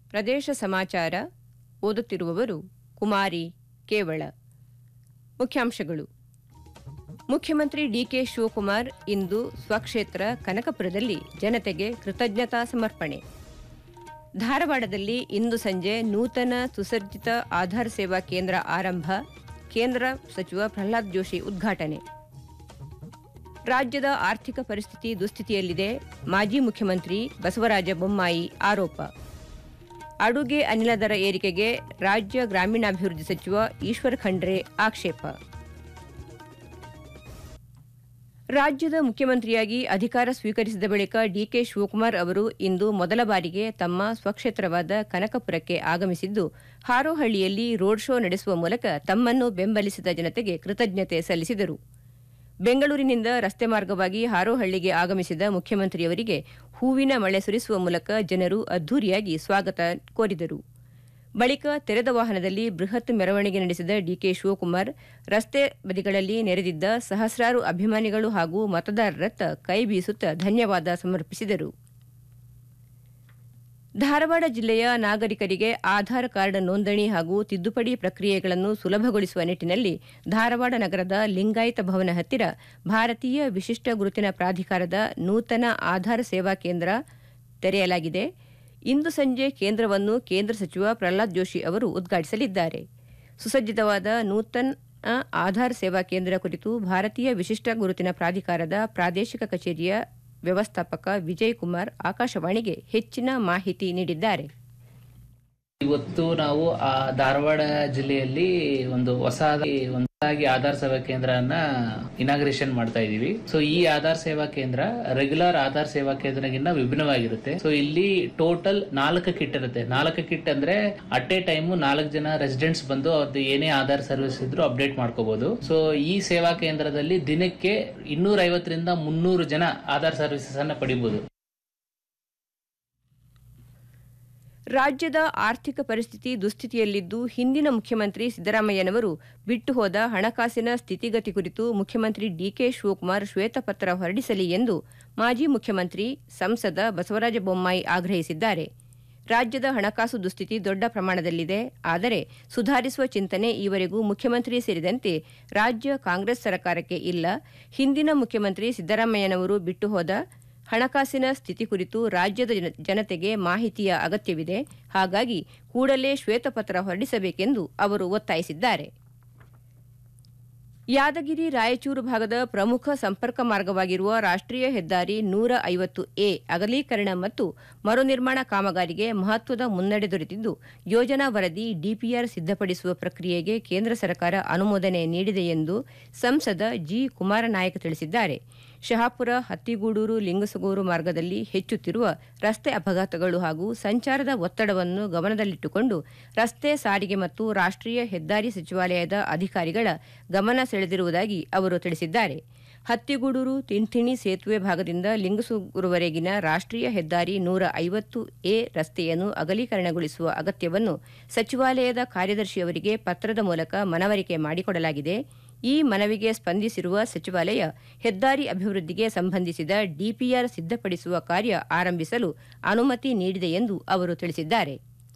ಪ್ರದೇಶ ಸಮಾಚಾರ ಓದುತ್ತಿರುವವರು ಕುಮಾರಿ ಕೇವಳ ಮುಖ್ಯಾಂಶಗಳು ಮುಖ್ಯಮಂತ್ರಿ ಡಿಕೆ ಶಿವಕುಮಾರ್ ಇಂದು ಸ್ವಕ್ಷೇತ್ರ ಕನಕಪುರದಲ್ಲಿ ಜನತೆಗೆ ಕೃತಜ್ಞತಾ ಸಮರ್ಪಣೆ ಧಾರವಾಡದಲ್ಲಿ ಇಂದು ಸಂಜೆ ನೂತನ ಸುಸಜ್ಜಿತ ಆಧಾರ್ ಸೇವಾ ಕೇಂದ್ರ ಆರಂಭ ಕೇಂದ್ರ ಸಚಿವ ಪ್ರಹ್ಲಾದ್ ಜೋಶಿ ಉದ್ಘಾಟನೆ ರಾಜ್ಯದ ಆರ್ಥಿಕ ಪರಿಸ್ಥಿತಿ ದುಸ್ಥಿತಿಯಲ್ಲಿದೆ ಮಾಜಿ ಮುಖ್ಯಮಂತ್ರಿ ಬಸವರಾಜ ಬೊಮ್ಮಾಯಿ ಆರೋಪ ಅಡುಗೆ ಅನಿಲ ದರ ಏರಿಕೆಗೆ ರಾಜ್ಯ ಗ್ರಾಮೀಣಾಭಿವೃದ್ಧಿ ಸಚಿವ ಈಶ್ವರ್ ಖಂಡ್ರೆ ಆಕ್ಷೇಪ ರಾಜ್ಯದ ಮುಖ್ಯಮಂತ್ರಿಯಾಗಿ ಅಧಿಕಾರ ಸ್ವೀಕರಿಸಿದ ಬಳಿಕ ಡಿಕೆ ಶಿವಕುಮಾರ್ ಅವರು ಇಂದು ಮೊದಲ ಬಾರಿಗೆ ತಮ್ಮ ಸ್ವಕ್ಷೇತ್ರವಾದ ಕನಕಪುರಕ್ಕೆ ಆಗಮಿಸಿದ್ದು ಹಾರೋಹಳ್ಳಿಯಲ್ಲಿ ರೋಡ್ ಶೋ ನಡೆಸುವ ಮೂಲಕ ತಮ್ಮನ್ನು ಬೆಂಬಲಿಸಿದ ಜನತೆಗೆ ಕೃತಜ್ಞತೆ ಸಲ್ಲಿಸಿದರು ಬೆಂಗಳೂರಿನಿಂದ ರಸ್ತೆ ಮಾರ್ಗವಾಗಿ ಹಾರೋಹಳ್ಳಿಗೆ ಆಗಮಿಸಿದ ಮುಖ್ಯಮಂತ್ರಿಯವರಿಗೆ ಹೂವಿನ ಮಳೆ ಸುರಿಸುವ ಮೂಲಕ ಜನರು ಅದ್ದೂರಿಯಾಗಿ ಸ್ವಾಗತ ಕೋರಿದರು ಬಳಿಕ ತೆರೆದ ವಾಹನದಲ್ಲಿ ಬೃಹತ್ ಮೆರವಣಿಗೆ ನಡೆಸಿದ ಡಿಕೆ ಶಿವಕುಮಾರ್ ರಸ್ತೆ ಬದಿಗಳಲ್ಲಿ ನೆರೆದಿದ್ದ ಸಹಸ್ರಾರು ಅಭಿಮಾನಿಗಳು ಹಾಗೂ ಮತದಾರರತ್ತ ಕೈ ಬೀಸುತ್ತಾ ಧನ್ಯವಾದ ಸಮರ್ಪಿಸಿದರು ಧಾರವಾಡ ಜಿಲ್ಲೆಯ ನಾಗರಿಕರಿಗೆ ಆಧಾರ್ ಕಾರ್ಡ್ ನೋಂದಣಿ ಹಾಗೂ ತಿದ್ದುಪಡಿ ಪ್ರಕ್ರಿಯೆಗಳನ್ನು ಸುಲಭಗೊಳಿಸುವ ನಿಟ್ಟಿನಲ್ಲಿ ಧಾರವಾಡ ನಗರದ ಲಿಂಗಾಯತ ಭವನ ಹತ್ತಿರ ಭಾರತೀಯ ವಿಶಿಷ್ಟ ಗುರುತಿನ ಪ್ರಾಧಿಕಾರದ ನೂತನ ಆಧಾರ್ ಸೇವಾ ಕೇಂದ್ರ ತೆರೆಯಲಾಗಿದೆ ಇಂದು ಸಂಜೆ ಕೇಂದ್ರವನ್ನು ಕೇಂದ್ರ ಸಚಿವ ಪ್ರಹ್ಲಾದ್ ಜೋಶಿ ಅವರು ಉದ್ಘಾಟಿಸಲಿದ್ದಾರೆ ಸುಸಜ್ಜಿತವಾದ ನೂತನ ಆಧಾರ್ ಸೇವಾ ಕೇಂದ್ರ ಕುರಿತು ಭಾರತೀಯ ವಿಶಿಷ್ಟ ಗುರುತಿನ ಪ್ರಾಧಿಕಾರದ ಪ್ರಾದೇಶಿಕ ಕಚೇರಿಯ ವ್ಯವಸ್ಥಾಪಕ ವಿಜಯ್ ಕುಮಾರ್ ಆಕಾಶವಾಣಿಗೆ ಹೆಚ್ಚಿನ ಮಾಹಿತಿ ನೀಡಿದ್ದಾರೆ ಇವತ್ತು ನಾವು ಆ ಧಾರವಾಡ ಜಿಲ್ಲೆಯಲ್ಲಿ ಒಂದು ಹೊಸ ಒಂದಾಗಿ ಆಧಾರ್ ಸೇವಾ ಕೇಂದ್ರನ ಇನಾಗ್ರೇಷನ್ ಮಾಡ್ತಾ ಇದೀವಿ ಸೊ ಈ ಆಧಾರ್ ಸೇವಾ ಕೇಂದ್ರ ರೆಗ್ಯುಲರ್ ಆಧಾರ್ ಸೇವಾ ಕೇಂದ್ರಗಿನ್ನ ವಿಭಿನ್ನವಾಗಿರುತ್ತೆ ಸೊ ಇಲ್ಲಿ ಟೋಟಲ್ ನಾಲ್ಕು ಕಿಟ್ ಇರುತ್ತೆ ನಾಲ್ಕು ಕಿಟ್ ಅಂದ್ರೆ ಅಟ್ ಎ ಟೈಮ್ ನಾಲ್ಕು ಜನ ರೆಸಿಡೆಂಟ್ಸ್ ಬಂದು ಅವ್ರದ್ದು ಏನೇ ಆಧಾರ್ ಸರ್ವಿಸ್ ಇದ್ರು ಅಪ್ಡೇಟ್ ಮಾಡ್ಕೋಬಹುದು ಸೊ ಈ ಸೇವಾ ಕೇಂದ್ರದಲ್ಲಿ ದಿನಕ್ಕೆ ಇನ್ನೂರ ಐವತ್ತರಿಂದ ಮುನ್ನೂರು ಜನ ಆಧಾರ್ ಸರ್ವಿಸಸ್ ಅನ್ನ ಪಡಿಬಹುದು ರಾಜ್ಯದ ಆರ್ಥಿಕ ಪರಿಸ್ಥಿತಿ ದುಸ್ಥಿತಿಯಲ್ಲಿದ್ದು ಹಿಂದಿನ ಮುಖ್ಯಮಂತ್ರಿ ಸಿದ್ದರಾಮಯ್ಯನವರು ಬಿಟ್ಟು ಹೋದ ಹಣಕಾಸಿನ ಸ್ಥಿತಿಗತಿ ಕುರಿತು ಮುಖ್ಯಮಂತ್ರಿ ಡಿಕೆ ಶಿವಕುಮಾರ್ ಶ್ವೇತಪತ್ರ ಹೊರಡಿಸಲಿ ಎಂದು ಮಾಜಿ ಮುಖ್ಯಮಂತ್ರಿ ಸಂಸದ ಬಸವರಾಜ ಬೊಮ್ಮಾಯಿ ಆಗ್ರಹಿಸಿದ್ದಾರೆ ರಾಜ್ಯದ ಹಣಕಾಸು ದುಸ್ಥಿತಿ ದೊಡ್ಡ ಪ್ರಮಾಣದಲ್ಲಿದೆ ಆದರೆ ಸುಧಾರಿಸುವ ಚಿಂತನೆ ಈವರೆಗೂ ಮುಖ್ಯಮಂತ್ರಿ ಸೇರಿದಂತೆ ರಾಜ್ಯ ಕಾಂಗ್ರೆಸ್ ಸರ್ಕಾರಕ್ಕೆ ಇಲ್ಲ ಹಿಂದಿನ ಮುಖ್ಯಮಂತ್ರಿ ಸಿದ್ದರಾಮಯ್ಯನವರು ಬಿಟ್ಟು ಹೋದ ಹಣಕಾಸಿನ ಸ್ಥಿತಿ ಕುರಿತು ರಾಜ್ಯದ ಜನತೆಗೆ ಮಾಹಿತಿಯ ಅಗತ್ಯವಿದೆ ಹಾಗಾಗಿ ಕೂಡಲೇ ಶ್ವೇತಪತ್ರ ಹೊರಡಿಸಬೇಕೆಂದು ಅವರು ಒತ್ತಾಯಿಸಿದ್ದಾರೆ ಯಾದಗಿರಿ ರಾಯಚೂರು ಭಾಗದ ಪ್ರಮುಖ ಸಂಪರ್ಕ ಮಾರ್ಗವಾಗಿರುವ ರಾಷ್ಟ್ರೀಯ ಹೆದ್ದಾರಿ ನೂರ ಐವತ್ತು ಎ ಅಗಲೀಕರಣ ಮತ್ತು ಮರುನಿರ್ಮಾಣ ಕಾಮಗಾರಿಗೆ ಮಹತ್ವದ ಮುನ್ನಡೆ ದೊರೆತಿದ್ದು ಯೋಜನಾ ವರದಿ ಡಿಪಿಆರ್ ಸಿದ್ದಪಡಿಸುವ ಪ್ರಕ್ರಿಯೆಗೆ ಕೇಂದ್ರ ಸರ್ಕಾರ ಅನುಮೋದನೆ ನೀಡಿದೆ ಎಂದು ಸಂಸದ ಜಿ ಕುಮಾರನಾಯಕ್ ತಿಳಿಸಿದ್ದಾರೆ ಶಹಾಪುರ ಹತ್ತಿಗೂಡೂರು ಲಿಂಗಸಗೂರು ಮಾರ್ಗದಲ್ಲಿ ಹೆಚ್ಚುತ್ತಿರುವ ರಸ್ತೆ ಅಪಘಾತಗಳು ಹಾಗೂ ಸಂಚಾರದ ಒತ್ತಡವನ್ನು ಗಮನದಲ್ಲಿಟ್ಟುಕೊಂಡು ರಸ್ತೆ ಸಾರಿಗೆ ಮತ್ತು ರಾಷ್ಟ್ರೀಯ ಹೆದ್ದಾರಿ ಸಚಿವಾಲಯದ ಅಧಿಕಾರಿಗಳ ಗಮನ ಸೆಳೆದಿರುವುದಾಗಿ ಅವರು ತಿಳಿಸಿದ್ದಾರೆ ಹತ್ತಿಗೂಡೂರು ತಿಂಥಿಣಿ ಸೇತುವೆ ಭಾಗದಿಂದ ಲಿಂಗಸೂರುವರೆಗಿನ ರಾಷ್ಟ್ರೀಯ ಹೆದ್ದಾರಿ ನೂರ ಐವತ್ತು ಎ ರಸ್ತೆಯನ್ನು ಅಗಲೀಕರಣಗೊಳಿಸುವ ಅಗತ್ಯವನ್ನು ಸಚಿವಾಲಯದ ಕಾರ್ಯದರ್ಶಿಯವರಿಗೆ ಪತ್ರದ ಮೂಲಕ ಮನವರಿಕೆ ಮಾಡಿಕೊಡಲಾಗಿದೆ ಈ ಮನವಿಗೆ ಸ್ಪಂದಿಸಿರುವ ಸಚಿವಾಲಯ ಹೆದ್ದಾರಿ ಅಭಿವೃದ್ಧಿಗೆ ಸಂಬಂಧಿಸಿದ ಡಿಪಿಆರ್ ಸಿದ್ದಪಡಿಸುವ ಕಾರ್ಯ ಆರಂಭಿಸಲು ಅನುಮತಿ ನೀಡಿದೆ ಎಂದು ಅವರು ತಿಳಿಸಿದ್ದಾರೆ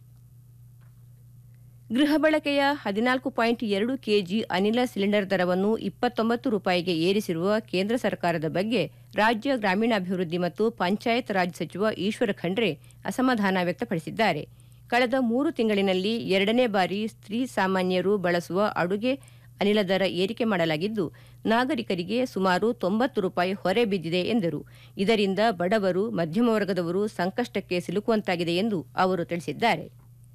ಗೃಹ ಬಳಕೆಯ ಹದಿನಾಲ್ಕು ಪಾಯಿಂಟ್ ಎರಡು ಕೆಜಿ ಅನಿಲ ಸಿಲಿಂಡರ್ ದರವನ್ನು ಇಪ್ಪತ್ತೊಂಬತ್ತು ರೂಪಾಯಿಗೆ ಏರಿಸಿರುವ ಕೇಂದ್ರ ಸರ್ಕಾರದ ಬಗ್ಗೆ ರಾಜ್ಯ ಗ್ರಾಮೀಣಾಭಿವೃದ್ಧಿ ಮತ್ತು ಪಂಚಾಯತ್ ರಾಜ್ ಸಚಿವ ಈಶ್ವರ ಖಂಡ್ರೆ ಅಸಮಾಧಾನ ವ್ಯಕ್ತಪಡಿಸಿದ್ದಾರೆ ಕಳೆದ ಮೂರು ತಿಂಗಳಿನಲ್ಲಿ ಎರಡನೇ ಬಾರಿ ಸ್ತ್ರೀ ಸಾಮಾನ್ಯರು ಬಳಸುವ ಅಡುಗೆ ಅನಿಲ ದರ ಏರಿಕೆ ಮಾಡಲಾಗಿದ್ದು ನಾಗರಿಕರಿಗೆ ಸುಮಾರು ತೊಂಬತ್ತು ರೂಪಾಯಿ ಹೊರೆ ಬಿದ್ದಿದೆ ಎಂದರು ಇದರಿಂದ ಬಡವರು ಮಧ್ಯಮ ವರ್ಗದವರು ಸಂಕಷ್ಟಕ್ಕೆ ಸಿಲುಕುವಂತಾಗಿದೆ ಎಂದು ಅವರು ತಿಳಿಸಿದ್ದಾರೆ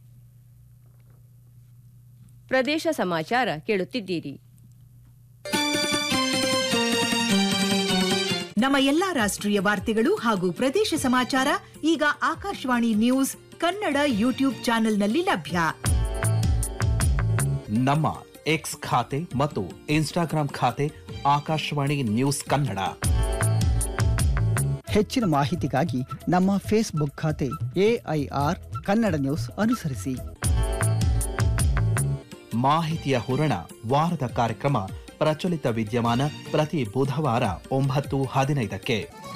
ಪ್ರದೇಶ ಸಮಾಚಾರ ಕೇಳುತ್ತಿದ್ದೀರಿ ನಮ್ಮ ಎಲ್ಲಾ ರಾಷ್ಟ್ರೀಯ ವಾರ್ತೆಗಳು ಹಾಗೂ ಪ್ರದೇಶ ಸಮಾಚಾರ ಈಗ ಆಕಾಶವಾಣಿ ನ್ಯೂಸ್ ಕನ್ನಡ ಯೂಟ್ಯೂಬ್ ಚಾನೆಲ್ನಲ್ಲಿ ಲಭ್ಯ ನಮ್ಮ ಎಕ್ಸ್ ಖಾತೆ ಮತ್ತು ಇನ್ಸ್ಟಾಗ್ರಾಂ ಖಾತೆ ಆಕಾಶವಾಣಿ ನ್ಯೂಸ್ ಕನ್ನಡ ಹೆಚ್ಚಿನ ಮಾಹಿತಿಗಾಗಿ ನಮ್ಮ ಫೇಸ್ಬುಕ್ ಖಾತೆ ಎಐಆರ್ ಕನ್ನಡ ನ್ಯೂಸ್ ಅನುಸರಿಸಿ ಮಾಹಿತಿಯ ಹೂರಣ ವಾರದ ಕಾರ್ಯಕ್ರಮ ಪ್ರಚಲಿತ ವಿದ್ಯಮಾನ ಪ್ರತಿ ಬುಧವಾರ ಒಂಬತ್ತು ಹದಿನೈದಕ್ಕೆ